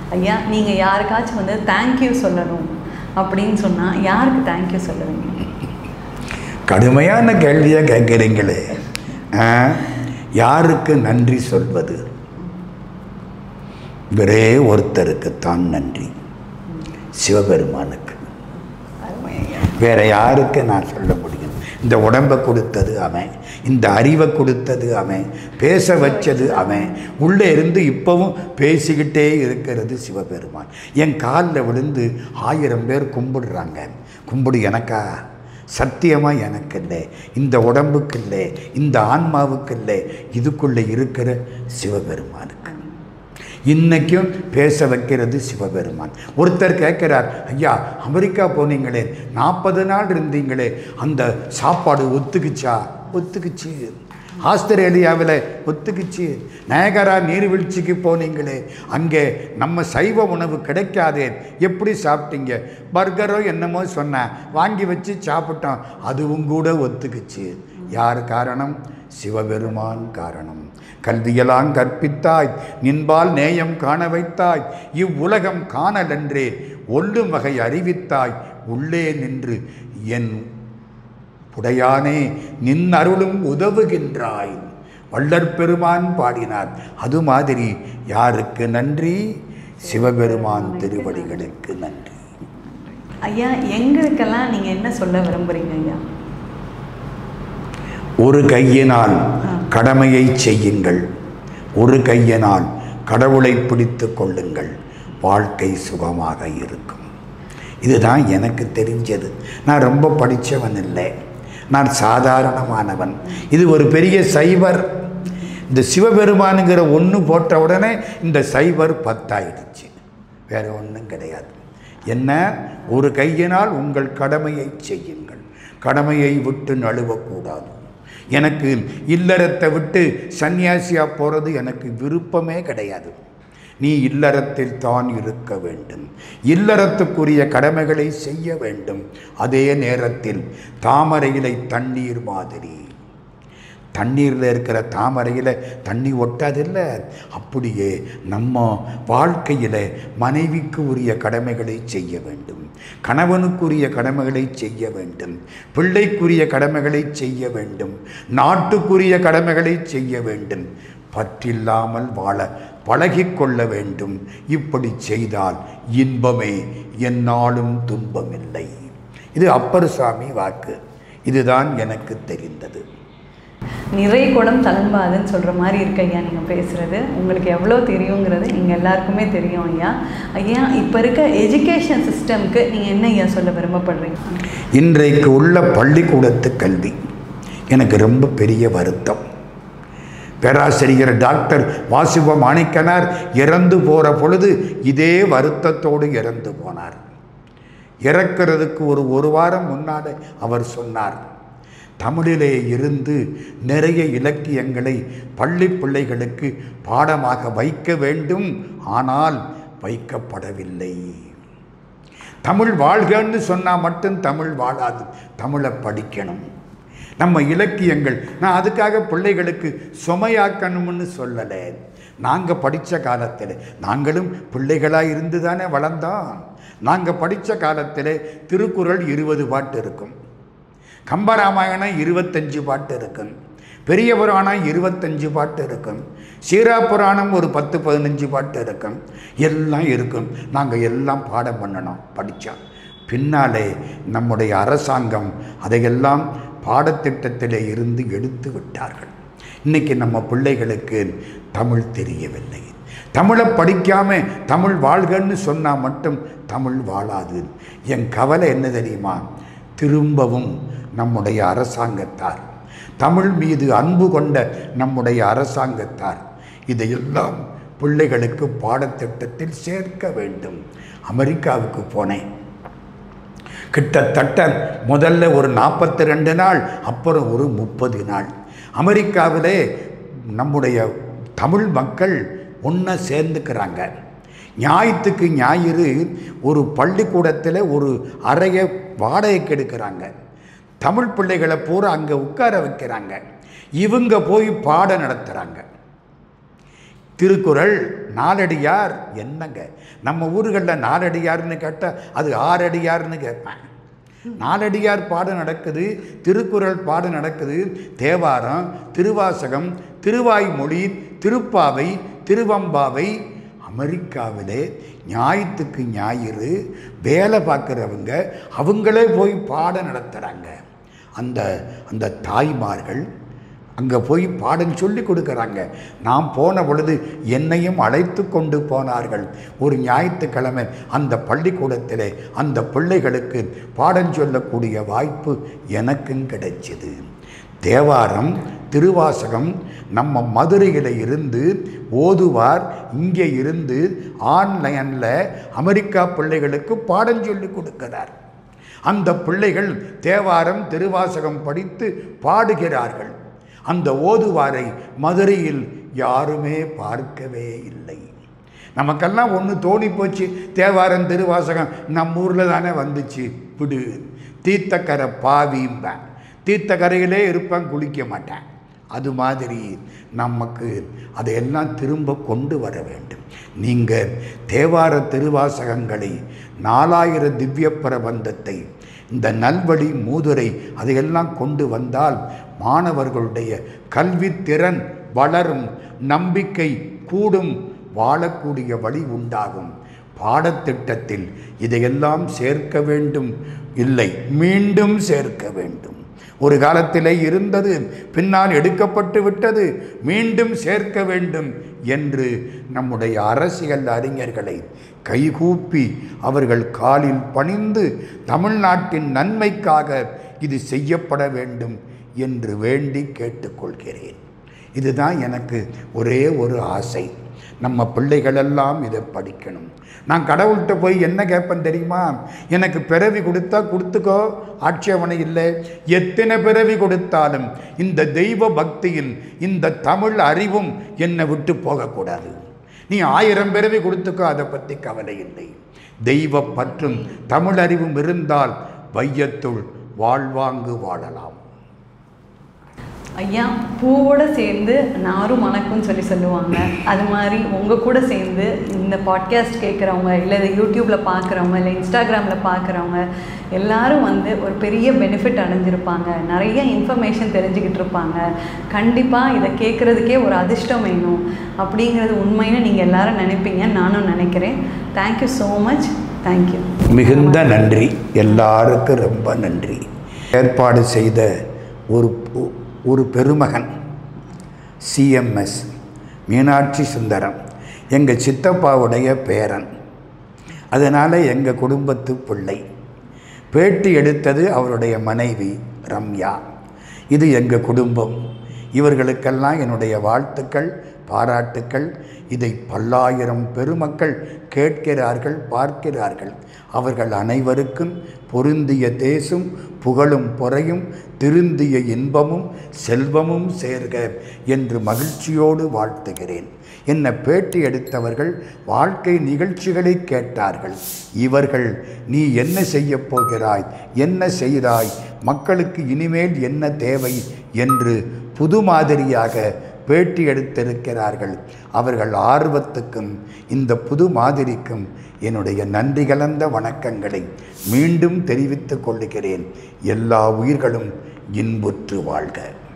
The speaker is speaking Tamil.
ஐயா நீங்கள் யாருக்காச்சும் வந்து தேங்க்யூ சொல்லணும் அப்படின்னு சொன்னால் யாருக்கு தேங்க்யூ சொல்லுவீங்க கடுமையான கேள்வியை கேட்குறீங்களே ஆ? யாருக்கு நன்றி சொல்வது ஒரே ஒருத்தருக்குத்தான் நன்றி சிவபெருமானுக்கு அருமை ஐயா வேற யாருக்கு நான் சொல்ல முடியும் இந்த உடம்பை கொடுத்தது அவன் இந்த அறிவை கொடுத்தது அவன் பேச வச்சது அவன் உள்ளே இருந்து இப்போவும் பேசிக்கிட்டே இருக்கிறது சிவபெருமான் என் காலில் விழுந்து ஆயிரம் பேர் கும்பிடுறாங்க கும்பிடு எனக்கா சத்தியமாக எனக்கு இல்லை இந்த உடம்புக்கு இல்லை இந்த ஆன்மாவுக்கு இல்லை இதுக்குள்ளே இருக்கிற சிவபெருமானுக்கு இன்னைக்கும் பேச வைக்கிறது சிவபெருமான் ஒருத்தர் கேட்கிறார் ஐயா அமெரிக்கா போனீங்களே நாற்பது நாள் இருந்தீங்களே அந்த சாப்பாடு ஒத்துக்குச்சா ஒத்துக்குச்சு ஆஸ்திரேலியாவில் ஒத்துக்குச்சு நயகரா நீர்வீழ்ச்சிக்கு போனீங்களே அங்கே நம்ம சைவ உணவு கிடைக்காதே எப்படி சாப்பிட்டீங்க பர்கரோ என்னமோ சொன்னேன் வாங்கி வச்சு சாப்பிட்டோம் அதுவும் கூட ஒத்துக்குச்சு யார் காரணம் சிவபெருமான் காரணம் கல்வியெல்லாம் கற்பித்தாய் நின்பால் நேயம் காண வைத்தாய் இவ்வுலகம் காணலென்றே ஒல்லும் வகை அறிவித்தாய் உள்ளே நின்று என் புடையானே நின் அருளும் உதவுகின்றாய் வள்ளற் பெருமான் பாடினார் அது மாதிரி யாருக்கு நன்றி சிவபெருமான் திருவடிகளுக்கு நன்றி ஐயா எங்களுக்கெல்லாம் நீங்கள் என்ன சொல்ல விரும்புகிறீங்க ஐயா ஒரு கையினால் கடமையை செய்யுங்கள் ஒரு கையினால் கடவுளை பிடித்து கொள்ளுங்கள் வாழ்க்கை சுகமாக இருக்கும் இதுதான் எனக்கு தெரிஞ்சது நான் ரொம்ப படித்தவன் இல்லை நான் சாதாரணமானவன் இது ஒரு பெரிய சைவர் இந்த சிவபெருமானுங்கிற ஒன்று போட்ட உடனே இந்த சைவர் பத்தாயிடுச்சு வேற ஒன்றும் கிடையாது என்ன ஒரு கையினால் உங்கள் கடமையை செய்யுங்கள் கடமையை விட்டு நழுவக்கூடாது எனக்கு இல்லறத்தை விட்டு சன்னியாசியா போகிறது எனக்கு விருப்பமே கிடையாது நீ இல்லறத்தில் தான் இருக்க வேண்டும் இல்லறத்துக்குரிய கடமைகளை செய்ய வேண்டும் அதே நேரத்தில் தாமரையிலை தண்ணீர் மாதிரி தண்ணீரில் இருக்கிற தாமரையில் தண்ணி ஒட்டாதில்ல அப்படியே நம்ம வாழ்க்கையில் மனைவிக்கு உரிய கடமைகளை செய்ய வேண்டும் கணவனுக்குரிய கடமைகளை செய்ய வேண்டும் பிள்ளைக்குரிய கடமைகளை செய்ய வேண்டும் நாட்டுக்குரிய கடமைகளை செய்ய வேண்டும் பற்றில்லாமல் வாழ பழகிக்கொள்ள வேண்டும் இப்படி செய்தால் இன்பமே என்னாலும் துன்பமில்லை இது அப்பர் சாமி வாக்கு இதுதான் எனக்கு தெரிந்தது நிறை குடம் தழும்பாதுன்னு சொல்கிற மாதிரி இருக்கு ஐயா நீங்கள் பேசுகிறது உங்களுக்கு எவ்வளோ தெரியுங்கிறது எங்கள் எல்லாருக்குமே தெரியும் ஐயா ஐயா இப்போ இருக்க எஜுகேஷன் சிஸ்டம்க்கு நீங்கள் என்ன ஐயா சொல்ல விரும்பப்படுறீங்க இன்றைக்கு உள்ள பள்ளிக்கூடத்து கல்வி எனக்கு ரொம்ப பெரிய வருத்தம் பேராசிரியர் டாக்டர் வாசுப மாணிக்கனார் இறந்து போகிற பொழுது இதே வருத்தத்தோடு இறந்து போனார் இறக்கிறதுக்கு ஒரு ஒரு வாரம் முன்னாலே அவர் சொன்னார் தமிழிலே இருந்து நிறைய இலக்கியங்களை பள்ளி பிள்ளைகளுக்கு பாடமாக வைக்க வேண்டும் ஆனால் வைக்கப்படவில்லை தமிழ் வாழ்கன்னு சொன்னால் மட்டும் தமிழ் வாழாது தமிழை படிக்கணும் நம்ம இலக்கியங்கள் நான் அதுக்காக பிள்ளைகளுக்கு சுமையாக்கணும்னு சொல்லலை நாங்கள் படித்த காலத்தில் நாங்களும் பிள்ளைகளாக இருந்து தானே வளர்ந்தோம் நாங்கள் படித்த காலத்தில் திருக்குறள் இருபது பாட்டு இருக்கும் கம்பராமாயணம் இருபத்தஞ்சு பாட்டு இருக்கும் பெரிய புராணம் இருபத்தஞ்சு பாட்டு இருக்கும் சீரா புராணம் ஒரு பத்து பதினஞ்சு பாட்டு இருக்கும் எல்லாம் இருக்கும் நாங்கள் எல்லாம் பாடம் பண்ணணும் படித்தோம் பின்னாலே நம்முடைய அரசாங்கம் அதையெல்லாம் பாடத்திட்டத்திலே இருந்து எடுத்து விட்டார்கள் இன்னைக்கு நம்ம பிள்ளைகளுக்கு தமிழ் தெரியவில்லை தமிழை படிக்காம தமிழ் வாழ்கன்னு சொன்னால் மட்டும் தமிழ் வாழாது என் கவலை என்ன தெரியுமா திரும்பவும் நம்முடைய அரசாங்கத்தார் தமிழ் மீது அன்பு கொண்ட நம்முடைய அரசாங்கத்தார் இதையெல்லாம் பிள்ளைகளுக்கு பாடத்திட்டத்தில் சேர்க்க வேண்டும் அமெரிக்காவுக்கு போனேன் கிட்டத்தட்ட முதல்ல ஒரு நாற்பத்தி ரெண்டு நாள் அப்புறம் ஒரு முப்பது நாள் அமெரிக்காவிலே நம்முடைய தமிழ் மக்கள் ஒன்றா சேர்ந்துக்கிறாங்க ஞாயிற்றுக்கு ஞாயிறு ஒரு பள்ளிக்கூடத்தில் ஒரு அறையை வாடகைக்கு எடுக்கிறாங்க தமிழ் பிள்ளைகளை பூரா அங்கே உட்கார வைக்கிறாங்க இவங்க போய் பாடம் நடத்துகிறாங்க திருக்குறள் நாலடியார் என்னங்க நம்ம ஊர்களில் நாலடியார்னு கேட்டால் அது ஆறடியார்னு கேட்பேன் நாலடியார் பாடம் நடக்குது திருக்குறள் பாடம் நடக்குது தேவாரம் திருவாசகம் திருவாய்மொழி திருப்பாவை திருவம்பாவை அமெரிக்காவிலே ஞாயிற்றுக்கு ஞாயிறு வேலை பார்க்குறவங்க அவங்களே போய் பாடம் நடத்துகிறாங்க அந்த அந்த தாய்மார்கள் அங்கே போய் பாடம் சொல்லி கொடுக்குறாங்க நான் போன பொழுது என்னையும் அழைத்து கொண்டு போனார்கள் ஒரு ஞாயிற்றுக்கிழமை அந்த பள்ளிக்கூடத்திலே அந்த பிள்ளைகளுக்கு பாடம் சொல்லக்கூடிய வாய்ப்பு எனக்கும் கிடைச்சிது தேவாரம் திருவாசகம் நம்ம மதுரையில் இருந்து ஓதுவார் இங்கே இருந்து ஆன்லைனில் அமெரிக்கா பிள்ளைகளுக்கு பாடம் சொல்லி கொடுக்கிறார் அந்த பிள்ளைகள் தேவாரம் திருவாசகம் படித்து பாடுகிறார்கள் அந்த ஓதுவாரை மதுரையில் யாருமே பார்க்கவே இல்லை நமக்கெல்லாம் ஒன்று தோணி போச்சு தேவாரம் திருவாசகம் நம்ம ஊரில் தானே வந்துச்சு விடு தீர்த்தக்கரை பாவிம்பேன் தீர்த்தக்கரையிலே இருப்பேன் குளிக்க மாட்டேன் அது மாதிரி நமக்கு அதையெல்லாம் திரும்ப கொண்டு வர வேண்டும் நீங்கள் தேவார திருவாசகங்களை நாலாயிர திவ்ய பிரபந்தத்தை இந்த நல்வழி மூதுரை அதையெல்லாம் கொண்டு வந்தால் மாணவர்களுடைய கல்வித்திறன் வளரும் நம்பிக்கை கூடும் வாழக்கூடிய வழி உண்டாகும் பாடத்திட்டத்தில் இதையெல்லாம் சேர்க்க வேண்டும் இல்லை மீண்டும் சேர்க்க வேண்டும் ஒரு காலத்திலே இருந்தது பின்னால் எடுக்கப்பட்டு விட்டது மீண்டும் சேர்க்க வேண்டும் என்று நம்முடைய அரசியல் அறிஞர்களை கைகூப்பி அவர்கள் காலில் பணிந்து தமிழ்நாட்டின் நன்மைக்காக இது செய்யப்பட வேண்டும் என்று வேண்டி கேட்டுக்கொள்கிறேன் இதுதான் எனக்கு ஒரே ஒரு ஆசை நம்ம பிள்ளைகளெல்லாம் இதை படிக்கணும் நான் கடவுள்கிட்ட போய் என்ன கேட்பேன் தெரியுமா எனக்கு பிறவி கொடுத்தா கொடுத்துக்கோ ஆட்சேபனை இல்லை எத்தனை பிறவி கொடுத்தாலும் இந்த தெய்வ பக்தியின் இந்த தமிழ் அறிவும் என்னை விட்டு போகக்கூடாது நீ ஆயிரம் பிறவி கொடுத்துக்கோ அதை பற்றி கவலை இல்லை தெய்வ பற்றும் தமிழ் அறிவும் இருந்தால் வையத்துள் வாழ்வாங்கு வாழலாம் ஐயா பூவோட சேர்ந்து நாரும் மணக்கும்னு சொல்லி சொல்லுவாங்க அது மாதிரி உங்கள் கூட சேர்ந்து இந்த பாட்காஸ்ட் கேட்குறவங்க இல்லை இதை யூடியூப்பில் பார்க்குறவங்க இல்லை இன்ஸ்டாகிராமில் பார்க்குறவங்க எல்லாரும் வந்து ஒரு பெரிய பெனிஃபிட் அடைஞ்சிருப்பாங்க நிறைய இன்ஃபர்மேஷன் தெரிஞ்சுக்கிட்டு இருப்பாங்க கண்டிப்பாக இதை கேட்குறதுக்கே ஒரு அதிர்ஷ்டம் வேணும் அப்படிங்கிறது உண்மைன்னு நீங்கள் எல்லாரும் நினைப்பீங்க நானும் நினைக்கிறேன் தேங்க்யூ ஸோ மச் தேங்க்யூ மிகுந்த நன்றி எல்லாருக்கும் ரொம்ப நன்றி ஏற்பாடு செய்த ஒரு பு- ஒரு பெருமகன் சிஎம்எஸ் மீனாட்சி சுந்தரம் எங்கள் சித்தப்பாவுடைய பேரன் அதனால் எங்கள் குடும்பத்து பிள்ளை பேட்டி எடுத்தது அவருடைய மனைவி ரம்யா இது எங்கள் குடும்பம் இவர்களுக்கெல்லாம் என்னுடைய வாழ்த்துக்கள் பாராட்டுக்கள் இதை பல்லாயிரம் பெருமக்கள் கேட்கிறார்கள் பார்க்கிறார்கள் அவர்கள் அனைவருக்கும் பொருந்திய தேசும் புகழும் பொறையும் திருந்திய இன்பமும் செல்வமும் சேர்க என்று மகிழ்ச்சியோடு வாழ்த்துகிறேன் என்னை பேட்டி எடுத்தவர்கள் வாழ்க்கை நிகழ்ச்சிகளை கேட்டார்கள் இவர்கள் நீ என்ன செய்யப் போகிறாய் என்ன செய்தாய் மக்களுக்கு இனிமேல் என்ன தேவை என்று புது மாதிரியாக பேட்டி எடுத்திருக்கிறார்கள் அவர்கள் ஆர்வத்துக்கும் இந்த புது மாதிரிக்கும் என்னுடைய நன்றி கலந்த வணக்கங்களை மீண்டும் தெரிவித்துக் கொள்கிறேன் எல்லா உயிர்களும் இன்புற்று வாழ்க